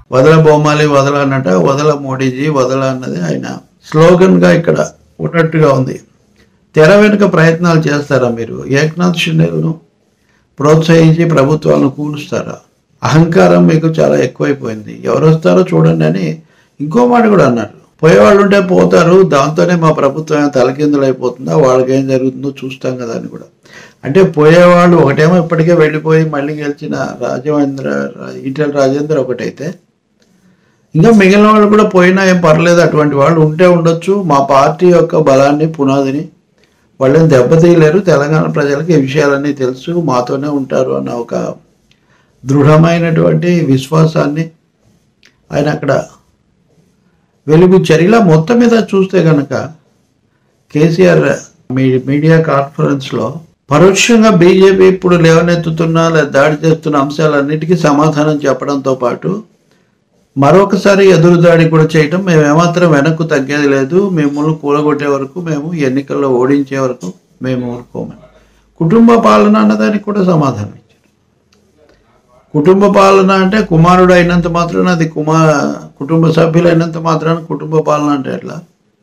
వదల బొమ్మాలి వదల అన్నట వదల మోడీజీ వదల అన్నది ఆయన స్లోగన్గా ఇక్కడ ఉన్నట్టుగా ఉంది తెర వెనుక ప్రయత్నాలు చేస్తారా మీరు ఏక్నాథ్ షిండేలను ప్రోత్సహించి ప్రభుత్వాలను కూలుస్తారా అహంకారం మీకు చాలా ఎక్కువైపోయింది ఎవరు వస్తారో చూడండి అని ఇంకో మాట కూడా అన్నారు పోయేవాళ్ళు ఉంటే పోతారు దాంతోనే మా ప్రభుత్వం తలకిందులు అయిపోతుందా వాళ్ళకి ఏం జరుగుతుందో చూస్తాం కదా అని కూడా అంటే పోయేవాళ్ళు ఒకటేమో ఇప్పటికే వెళ్ళిపోయి మళ్ళీ గెలిచిన రాజవేంద్ర ఈటెల రాజేంద్ర ఒకటైతే ఇంకా మిగిలిన వాళ్ళు కూడా పోయినా ఏం పర్లేదు అటువంటి వాళ్ళు ఉంటే ఉండొచ్చు మా పార్టీ యొక్క బలాన్ని పునాదిని వాళ్ళని దెబ్బతీయలేరు తెలంగాణ ప్రజలకు ఈ విషయాలన్నీ తెలుసు మాతోనే ఉంటారు అన్న ఒక దృఢమైనటువంటి విశ్వాసాన్ని ఆయన అక్కడ వెలుగుచ్చారు ఇలా మొత్తం మీద చూస్తే కనుక కేసీఆర్ మీ మీడియా కాన్ఫరెన్స్లో పరోక్షంగా బీజేపీ ఇప్పుడు లేవనెత్తుతున్న లేదా దాడి చేస్తున్న అంశాలన్నిటికీ సమాధానం చెప్పడంతో పాటు మరొకసారి ఎదురుదాడి కూడా చేయటం మేము ఏమాత్రం వెనక్కు తగ్గేది లేదు మిమ్మల్ని కూలగొట్టే వరకు మేము ఎన్నికల్లో ఓడించే వరకు మేము ఊరుకోమని కుటుంబ పాలన అన్నదానికి కూడా సమాధానం ఇచ్చారు కుటుంబ పాలన అంటే కుమారుడు అయినంత మాత్రాన అది కుమార్ కుటుంబ సభ్యులు అయినంత మాత్రాన కుటుంబ పాలన అంటే ఎట్లా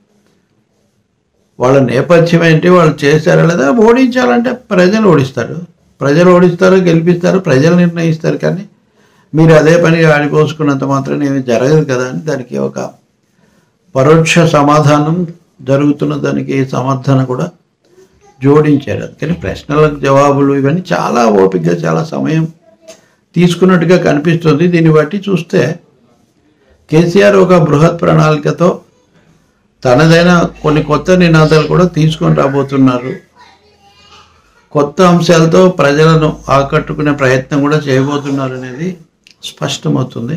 వాళ్ళ నేపథ్యం ఏంటి వాళ్ళు చేశారా లేదా ఓడించాలంటే ప్రజలు ఓడిస్తారు ప్రజలు ఓడిస్తారు గెలిపిస్తారు ప్రజలు నిర్ణయిస్తారు కానీ మీరు అదే పనిగా ఆడిపోసుకున్నంత మాత్రం ఏమి జరగదు కదా అని దానికి ఒక పరోక్ష సమాధానం జరుగుతున్న దానికి సమర్థన కూడా జోడించారు అందుకని ప్రశ్నలకు జవాబులు ఇవన్నీ చాలా ఓపికగా చాలా సమయం తీసుకున్నట్టుగా కనిపిస్తుంది దీన్ని బట్టి చూస్తే కేసీఆర్ ఒక బృహత్ ప్రణాళికతో తనదైన కొన్ని కొత్త నినాదాలు కూడా తీసుకొని రాబోతున్నారు కొత్త అంశాలతో ప్రజలను ఆకట్టుకునే ప్రయత్నం కూడా చేయబోతున్నారు అనేది స్పష్టమవుతుంది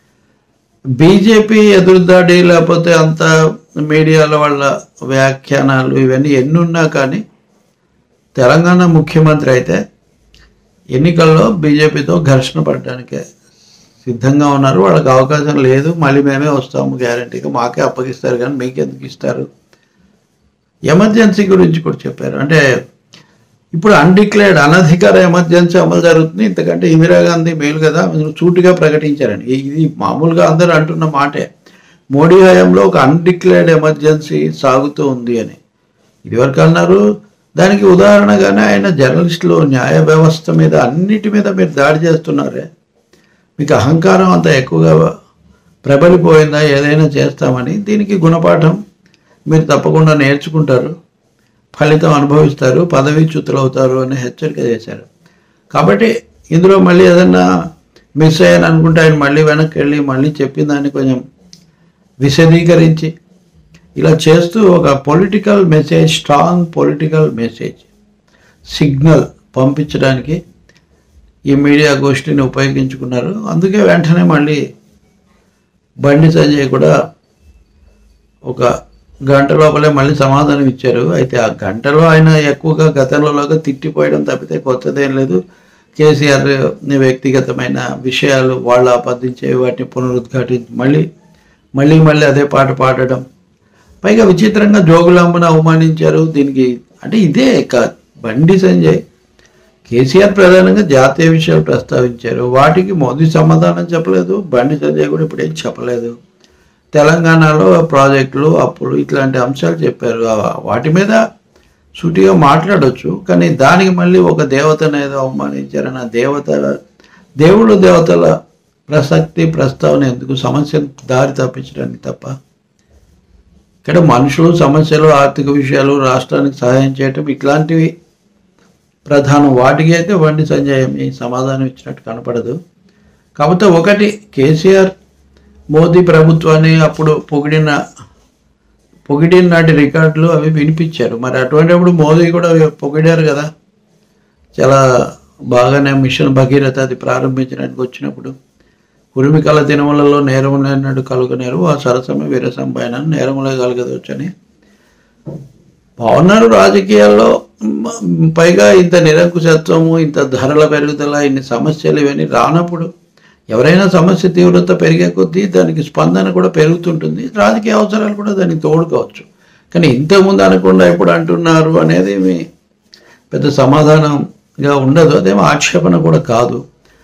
బీజేపీ ఎదురుదాడి లేకపోతే అంత మీడియాల వాళ్ళ వ్యాఖ్యానాలు ఇవన్నీ ఎన్నున్నా కానీ తెలంగాణ ముఖ్యమంత్రి అయితే ఎన్నికల్లో బీజేపీతో ఘర్షణ పడడానికే సిద్ధంగా ఉన్నారు వాళ్ళకి అవకాశం లేదు మళ్ళీ మేమే వస్తాము గ్యారంటీగా మాకే అప్పగిస్తారు కానీ మీకు ఎందుకు ఇస్తారు ఎమర్జెన్సీ గురించి కూడా చెప్పారు అంటే ఇప్పుడు అన్డిక్లేర్డ్ అనధికార ఎమర్జెన్సీ అమలు జరుగుతుంది ఇంతకంటే ఇందిరాగాంధీ మేలు కదా మీరు సూటిగా ప్రకటించారండి ఇ- ఇది మామూలుగా అందరూ అంటున్న మాటే మోడీ హయాంలో ఒక అన్డిక్లేర్డ్ ఎమర్జెన్సీ సాగుతూ ఉంది అని ఇదివరకు అన్నారు దానికి ఉదాహరణగానే ఆయన జర్నలిస్టులు న్యాయ వ్యవస్థ మీద అన్నిటి మీద మీరు దాడి చేస్తున్నారే మీకు అహంకారం అంత ఎక్కువగా ప్రబలిపోయిందా ఏదైనా చేస్తామని దీనికి గుణపాఠం మీరు తప్పకుండా నేర్చుకుంటారు ఫలితం అనుభవిస్తారు పదవీచ్యుతులు అవుతారు అని హెచ్చరిక చేశారు కాబట్టి ఇందులో మళ్ళీ ఏదన్నా మిస్ అయ్యాను అనుకుంటే ఆయన మళ్ళీ వెనక్కి వెళ్ళి మళ్ళీ చెప్పిన దాన్ని కొంచెం విశదీకరించి ఇలా చేస్తూ ఒక political message strong political message signal పంపించడానికి ఈ మీడియా గోష్ఠిని ఉపయోగించుకున్నారు అందుకే వెంటనే మళ్ళీ బండి సంజయ్ కూడా ఒక గంట లోపలే మళ్ళీ సమాధానం ఇచ్చారు అయితే ఆ గంటలో ఆయన ఎక్కువగా గతంలోలాగా తిట్టిపోయడం తప్పితే కొత్తదేం లేదు కేసీఆర్ ని వ్యక్తిగతమైన విషయాలు వాళ్ళు ఆపాదించే వాటిని పునరుద్ఘాటించి మళ్ళీ మళ్ళీ మళ్ళీ అదే పాట పాడడం పైగా విచిత్రంగా జోగులాంబను అవమానించారు దీనికి అంటే ఇదే క- బండి సంజయ్ కేసీఆర్ ప్రధానంగా జాతీయ విషయాలు ప్రస్తావించారు వాటికి మోదీ సమాధానం చెప్పలేదు బండి సంజయ్ కూడా ఇప్పుడు ఏం చెప్పలేదు తెలంగాణలో ప్రాజెక్టులు అప్పులు ఇట్లాంటి అంశాలు చెప్పారు ఆ- వాటి మీద సూటిగా మాట్లాడొచ్చు కానీ దానికి మళ్ళీ ఒక దేవతను ఏదో అవమానించారని ఆ దేవత దేవుడు దేవతల ప్రసక్తి ప్రస్తావన ఎందుకు సమస్యను దారి తప్పించడానికి తప్ప ఇక్కడ మనుషులు సమస్యలు ఆర్థిక విషయాలు రాష్ట్రానికి సహాయం చేయటం ఇట్లాంటివి ప్రధానం వాటికి అయితే బండి సంజయ్ ఏమీ సమాధానం ఇచ్చినట్టు కనపడదు కాకపోతే ఒకటి కేసీఆర్ మోదీ ప్రభుత్వాన్ని అప్పుడు పొగిడిన పొగిడిన నాటి రికార్డులు అవి వినిపించారు మరి అటువంటిప్పుడు మోదీ కూడా పొగిడారు కదా చాలా బాగానే మిషన్ భగీరథ అది ప్రారంభించడానికి వచ్చినప్పుడు ఉరిమికల తిరుమలలో నేరములైనట్టు కలుగునేరు ఆ సరసమ వీరసంపైన నేరములే కలగదొచ్చని బాగున్నారు రాజకీయాల్లో మ్, పైగా ఇంత నిరంకుశత్వము ఇంత ధరల పెరుగుదల ఇన్ని సమస్యలు ఇవన్నీ రానప్పుడు ఎవరైనా సమస్య తీవ్రత పెరిగే కొద్దీ దానికి స్పందన కూడా పెరుగుతుంటుంది రాజకీయ అవసరాలు కూడా దానికి తోడుకోవచ్చు కానీ ఇంతకుముందు అనకుండా ఇప్పుడు అంటున్నారు అనేది ఏమి పెద్ద సమాధానంగా ఉండదు అదేమో ఆక్షేపణ కూడా కాదు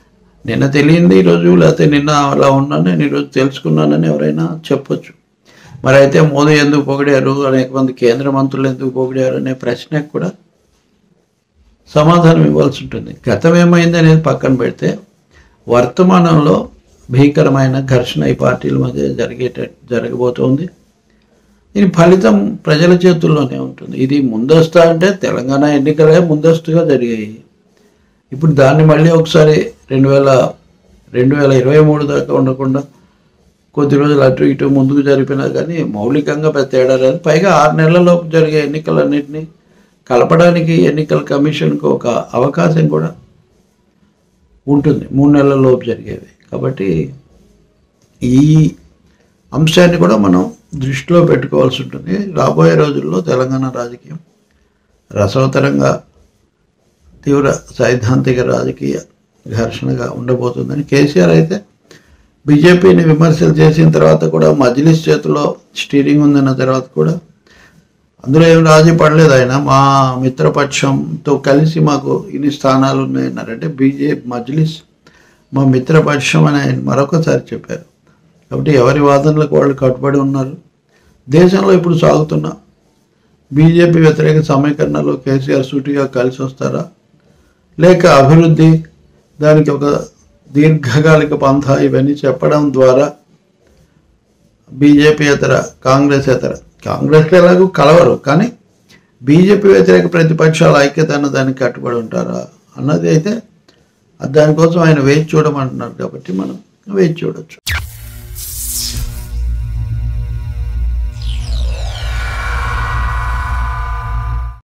నిన్న తెలియంది ఈరోజు లేకపోతే నిన్న అలా ఉన్నాను నేను ఈరోజు తెలుసుకున్నానని ఎవరైనా చెప్పొచ్చు మరి అయితే మోదీ ఎందుకు పొగిడారు అనేక మంది కేంద్ర మంత్రులు ఎందుకు పొగిడారు అనే ప్రశ్నకు కూడా సమాధానం ఇవ్వాల్సి ఉంటుంది గతం ఏమైంది అనేది పక్కన పెడితే వర్తమానంలో భీకరమైన ఘర్షణ ఈ పార్టీల మధ్య జరిగేట జరగబోతోంది దీని ఫలితం ప్రజల చేతుల్లోనే ఉంటుంది ఇది ముందస్తు అంటే తెలంగాణ ఎన్నికలే ముందస్తుగా జరిగాయి ఇప్పుడు దాన్ని మళ్ళీ ఒకసారి రెండు వేల రెండు వేల ఇరవై మూడు దాకా ఉండకుండా కొద్ది రోజులు అటు ఇటు ముందుకు జరిపినా కానీ మౌలికంగా పెద్ద తేడా లేదు పైగా ఆరు నెలలలోపు జరిగే ఎన్నికలన్నింటినీ కలపడానికి ఎన్నికల కమిషన్కు ఒక అవకాశం కూడా ఉంటుంది మూడు నెలల లోపు జరిగేవి కాబట్టి ఈ అంశాన్ని కూడా మనం దృష్టిలో పెట్టుకోవాల్సి ఉంటుంది రాబోయే రోజుల్లో తెలంగాణ రాజకీయం రసవతరంగా తీవ్ర సైద్ధాంతిక రాజకీయ ఘర్షణగా ఉండబోతుందని కేసీఆర్ అయితే బీజేపీని విమర్శలు చేసిన తర్వాత కూడా మజ్లిస్ చేతిలో స్టీరింగ్ ఉందన్న తర్వాత కూడా అందులో ఏం రాజీ పడలేదు ఆయన మా మిత్రపక్షంతో కలిసి మాకు ఇన్ని స్థానాలు ఉన్నాయన్నారంటే బీజేపీ మజ్లిస్ మా మిత్రపక్షం అని ఆయన మరొకసారి చెప్పారు కాబట్టి ఎవరి వాదనలకు వాళ్ళు కట్టుబడి ఉన్నారు దేశంలో ఇప్పుడు సాగుతున్న బీజేపీ వ్యతిరేక సమీకరణలో కేసీఆర్ సూటిగా కలిసి వస్తారా లేక అభివృద్ధి దానికి ఒక దీర్ఘకాలిక పంథ ఇవన్నీ చెప్పడం ద్వారా బీజేపీ ఇతర కాంగ్రెస్ ఇతర కాంగ్రెస్ ఎలాగో కలవరు కానీ బీజేపీ వ్యతిరేక ప్రతిపక్షాల ఐక్యత అన్న దానికి కట్టుబడి ఉంటారా అన్నది అయితే దానికోసం ఆయన వేచి చూడమంటున్నారు కాబట్టి మనం వేచి చూడొచ్చు